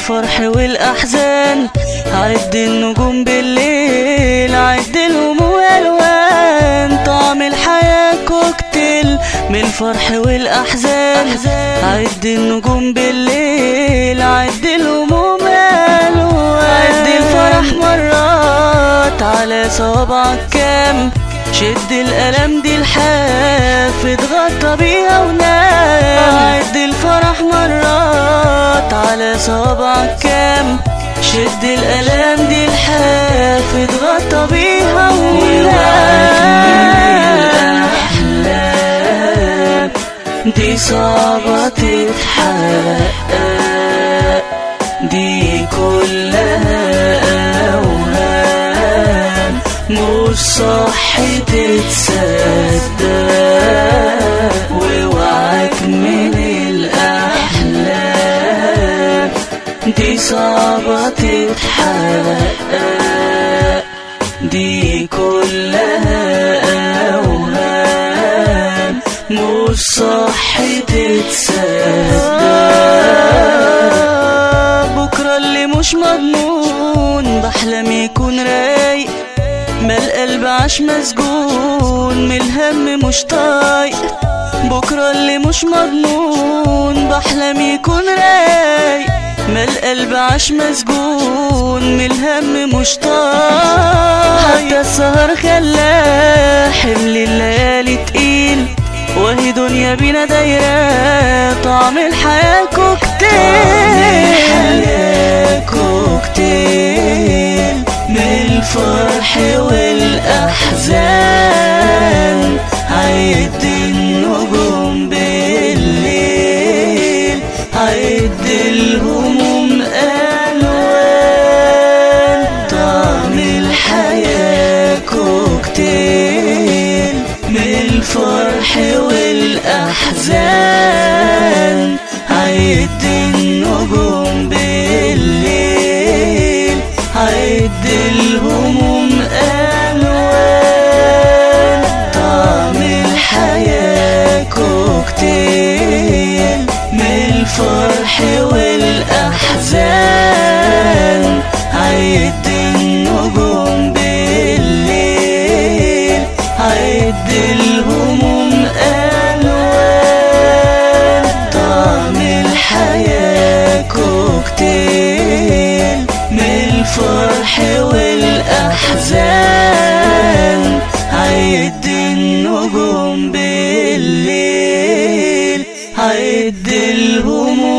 الفرح والأحزان عد النجوم بالليل عد الهموم والوان طعم الحياة كوكتيل من الفرح والأحزان عد النجوم بالليل عد الهموم والوان عد الفرح مرات على صوابعك كام شد الألم دي الحاف اتغطى بيها ونام عد الفرح مرات على صوابعك كام شد الألم دي الحاف اتغطى بيها ونام دي صعبة تتحقق دي كلها أوهام مش صح تتصدق ووعك من الأحلام دي صعبة تتحقق دي كلها أوهام مش صح تتصدق بكرة اللي مش مضمون بحلم يكون رايق ما القلب عاش مسجون من الهم مش طايق بكرة اللي مش مضمون بحلم يكون رايق ما القلب عاش مسجون من الهم مش طايق حتى السهر خلاه حمل الليالي تقيل وهي دنيا بينا دايرة طعم الحياة كوكتيل الحياة كوكتيل من الفرح والأحزان عد النجوم بالليل عد الهموم ألوان طعم الحياة كوكتيل من الفرح والأحزان عد النجوم بالليل عد الهموم ألوان طعم الحياة كوكتيل من الفرح والأحزان عد النجوم بالليل عد الهموم ألوان طعم الحياة كوكتيل من الفرح والأحزان عد النجوم بالليل عد الهموم